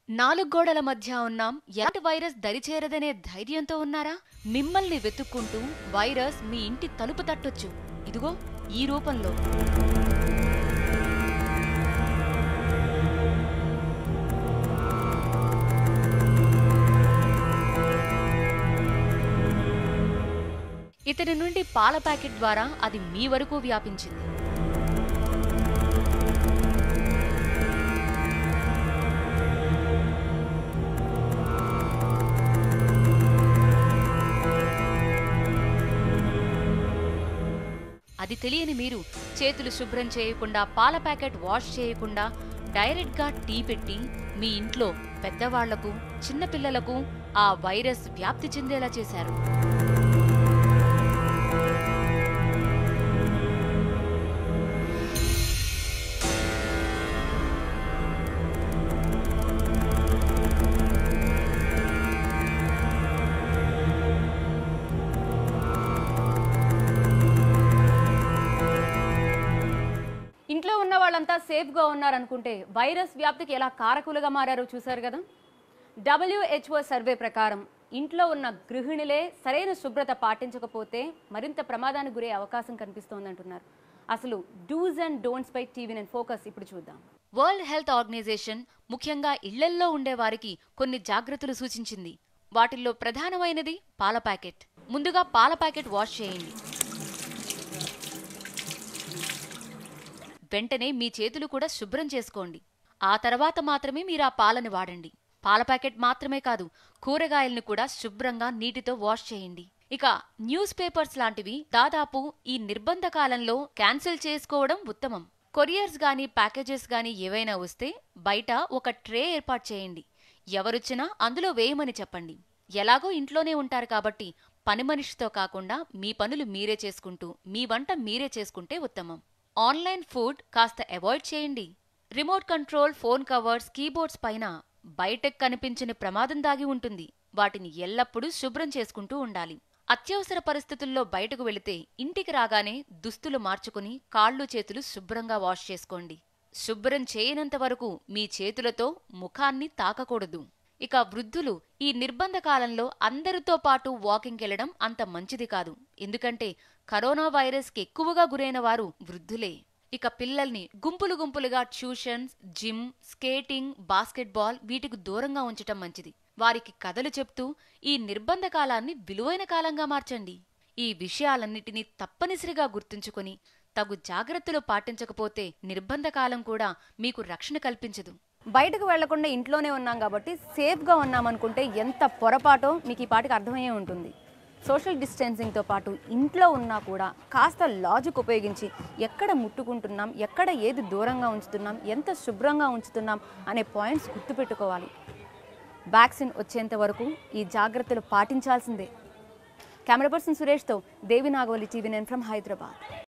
నాలుగు గోడల మధ్య ఉన్నాం ఎలాంటి వైరస్ దరిచేరదనే ధైర్యంతో ఉన్నారా మిమ్మల్ని వెతుక్కుంటూ వైరస్ మీ ఇంటి తలుపు తట్టొచ్చు ఇదిగో ఈ రూపంలో ఇతని నుండి పాల ప్యాకెట్ ద్వారా అది మీ వరకు వ్యాపించింది అది తెలియని మీరు చేతులు శుభ్రం చేయకుండా పాల ప్యాకెట్ వాష్ చేయకుండా డైరెక్ట్గా టీ పెట్టి మీ ఇంట్లో పెద్దవాళ్లకు చిన్నపిల్లలకు ఆ వైరస్ వ్యాప్తి చెందేలా చేశారు ఇంట్లో ఉన్న వాళ్ళంతా సేఫ్గా ఉన్నారనుకుంటే వైరస్ వ్యాప్తికి ఎలా కారకులుగా మారారో చూశారు కదా డబ్ల్యూహెచ్ఓ సర్వే ప్రకారం ఇంట్లో ఉన్న గృహిణులే సరైన శుభ్రత పాటించకపోతే మరింత ప్రమాదానికి గురే అవకాశం కనిపిస్తోందంటున్నారు అసలు డూస్ అండ్ డోంట్స్ పై టీవీ నేను ఫోకస్ ఇప్పుడు చూద్దాం వరల్డ్ హెల్త్ ఆర్గనైజేషన్ ముఖ్యంగా ఇళ్లల్లో ఉండే వారికి కొన్ని జాగ్రత్తలు సూచించింది వాటిల్లో ప్రధానమైనది పాల ప్యాకెట్ ముందుగా పాల ప్యాకెట్ వాష్ చేయండి వెంటనే మీ చేతులు కూడా శుభ్రం చేసుకోండి ఆ తర్వాత మాత్రమే మీరు ఆ పాలని వాడండి పాల ప్యాకెట్ మాత్రమే కాదు కూరగాయలను కూడా శుభ్రంగా నీటితో వాష్ చేయండి ఇక న్యూస్ పేపర్స్ లాంటివి దాదాపు ఈ నిర్బంధ కాలంలో క్యాన్సిల్ చేసుకోవడం ఉత్తమం కొరియర్స్ గాని ప్యాకేజెస్ గాని ఏవైనా వస్తే బయట ఒక ట్రే ఏర్పాటు చేయండి ఎవరొచ్చినా అందులో వేయమని చెప్పండి ఎలాగో ఇంట్లోనే ఉంటారు కాబట్టి పని మనిషితో కాకుండా మీ పనులు మీరే చేసుకుంటూ మీ వంట మీరే చేసుకుంటే ఉత్తమం ఆన్లైన్ ఫుడ్ కాస్త అవాయిడ్ చేయండి remote control phone covers keyboards పైన బయటకు కనిపించని ప్రమాదం దాగి ఉంటుంది వాటిని ఎల్లప్పుడూ శుభ్రం చేసుకుంటూ ఉండాలి అత్యవసర పరిస్థితుల్లో బయటకు వెళితే ఇంటికి రాగానే దుస్తులు మార్చుకుని కాళ్ళు చేతులు శుభ్రంగా వాష్ చేసుకోండి శుభ్రం చేయనంత వరకు మీ చేతులతో ముఖాన్ని తాకకూడదు ఇక వృద్ధులు ఈ నిర్బంధ కాలంలో అందరితో పాటు వాకింగ్ వెళ్లడం అంత మంచిది కాదు ఎందుకంటే కరోనా వైరస్ కి ఎక్కువగా గురైన వారు వృద్ధులే ఇక పిల్లల్ని గుంపులు గుంపులుగా ట్యూషన్స్ జిమ్ స్కేటింగ్ బాస్కెట్బాల్ వీటికి దూరంగా ఉంచటం మంచిది వారికి కథలు చెప్తూ ఈ నిర్బంధ కాలాన్ని విలువైన కాలంగా మార్చండి ఈ విషయాలన్నిటినీ తప్పనిసరిగా గుర్తుంచుకొని తగు జాగ్రత్తలు పాటించకపోతే నిర్బంధ కాలం కూడా మీకు రక్షణ కల్పించదు బయటకు వెళ్లకుండా ఇంట్లోనే ఉన్నాం కాబట్టి సేఫ్గా ఉన్నామనుకుంటే ఎంత పొరపాటో మీకు ఈ పాటికి అర్థమయ్యే ఉంటుంది సోషల్ డిస్టెన్సింగ్తో పాటు ఇంట్లో ఉన్నా కూడా కాస్త లాజిక్ ఉపయోగించి ఎక్కడ ముట్టుకుంటున్నాం ఎక్కడ ఏది దూరంగా ఉంచుతున్నాం ఎంత శుభ్రంగా ఉంచుతున్నాం అనే పాయింట్స్ గుర్తుపెట్టుకోవాలి వ్యాక్సిన్ వచ్చేంత వరకు ఈ జాగ్రత్తలు పాటించాల్సిందే కెమెరా పర్సన్ సురేష్తో దేవి నాగవల్లి టీవీ నేను ఫ్రమ్ హైదరాబాద్